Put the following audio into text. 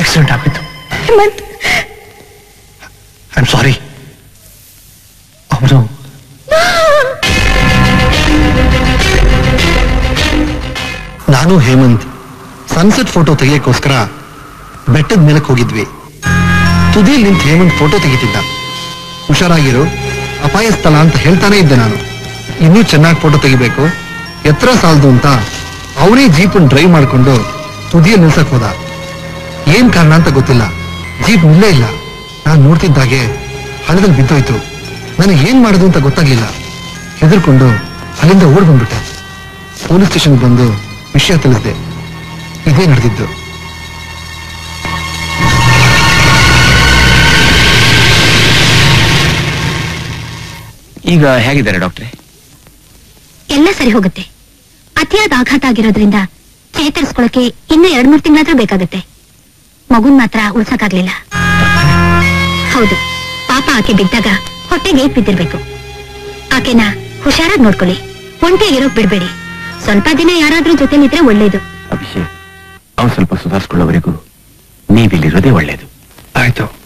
accident ಆಗ್ಬಿತ್ತು Hemanth I am sorry ಅವನು ನಾನು ಹೇಮಂತ್ ಸನ್ಸೆಟ್ ಫೋಟೋ ತೆಗಿಯಕ್ಕೋಸ್ಕರ ಬೆಟ್ಟದ ಮೇಲಕ್ಕೆ ಹೋಗಿದ್ವಿ ತುದಿಯಲ್ಲಿ ನಿಂತು ಹೇಮಂತ್ ಫೋಟೋ ತೆಗಿತಿದ್ದ ಹುಷಾರಾಗಿರು ಅಪಾಯ ಸ್ಥಳ ಅಂತ ಹೇಳ್ತಾನೆ ಇದ್ದೆ ನಾನು ಇನ್ನೂ ಚೆನ್ನಾಗಿ ಫೋಟೋ ತೆಗಿಬೇಕು ಎತ್ತರ ಸಾಲದು ಅಂತ ಅವನೇ ಜೀಪನ್ ಡ್ರೈವ್ ಮಾಡ್ಕೊಂಡು ತುದಿಯಲ್ಲಿ ನಿಲ್ಸಕ್ ಹೋದ ಏನ್ ಕಾರಣ ಅಂತ ಗೊತ್ತಿಲ್ಲ ಜೀಪ್ ನಿಲ್ಲೇ ಇಲ್ಲ ನಾನು ನೋಡ್ತಿದ್ದಾಗೆ ಹಳ್ಳದಲ್ಲಿ ಬಿದ್ದೋಯ್ತು ನನಗೆ ಏನ್ ಮಾಡೋದು ಅಂತ ಗೊತ್ತಾಗ್ಲಿಲ್ಲ ಹೆದರ್ಕೊಂಡು ಅಲ್ಲಿಂದ ಓಡ್ ಬಂದ್ಬಿಟ್ಟೆ ಪೊಲೀಸ್ ಸ್ಟೇಷನ್ ಬಂದು ವಿಷಯ ತಿಳಿಸಿದೆ ಇದೇ ನಡೆದಿದ್ದು ಈಗ ಹೇಗಿದ್ದಾರೆ ಡಾಕ್ಟ್ರೆ ಎಲ್ಲ ಸರಿ ಹೋಗುತ್ತೆ ಅತಿಯಾದ ಆಘಾತ ಆಗಿರೋದ್ರಿಂದ ಚೇತರಿಸ್ಕೊಳಕ್ಕೆ ಇನ್ನೂ ಎರಡ್ ಮೂರ್ ತಿಂಗಳಾದ್ರೂ ಬೇಕಾಗುತ್ತೆ ಮಗುನ್ ಮಾತ್ರ ಉಳ್ಸಕ್ಕಾಗ್ಲಿಲ್ಲ ಹೌದು ಪಾಪ ಆಕೆ ಬಿದ್ದಾಗ ಹೊಟ್ಟೆಗೆ ಏಟ್ ಬಿದ್ದಿರ್ಬೇಕು ಆಕೆನ ಹುಷಾರಾಗಿ ನೋಡ್ಕೊಳ್ಳಿ ಒಂಟಿಯಾಗಿರೋಕ್ ಬಿಡ್ಬೇಡಿ ಸ್ವಲ್ಪ ದಿನ ಯಾರಾದ್ರೂ ಜೊತೆಲಿದ್ರೆ ಒಳ್ಳೇದು ಅಭಿಷೇಕ್ ಅವನು ಸ್ವಲ್ಪ ಸುಧಾರಿಸ್ಕೊಳ್ಳೋವರೆಗೂ ನೀವಿಲ್ಲಿರೋದೇ ಒಳ್ಳೇದು ಆಯ್ತು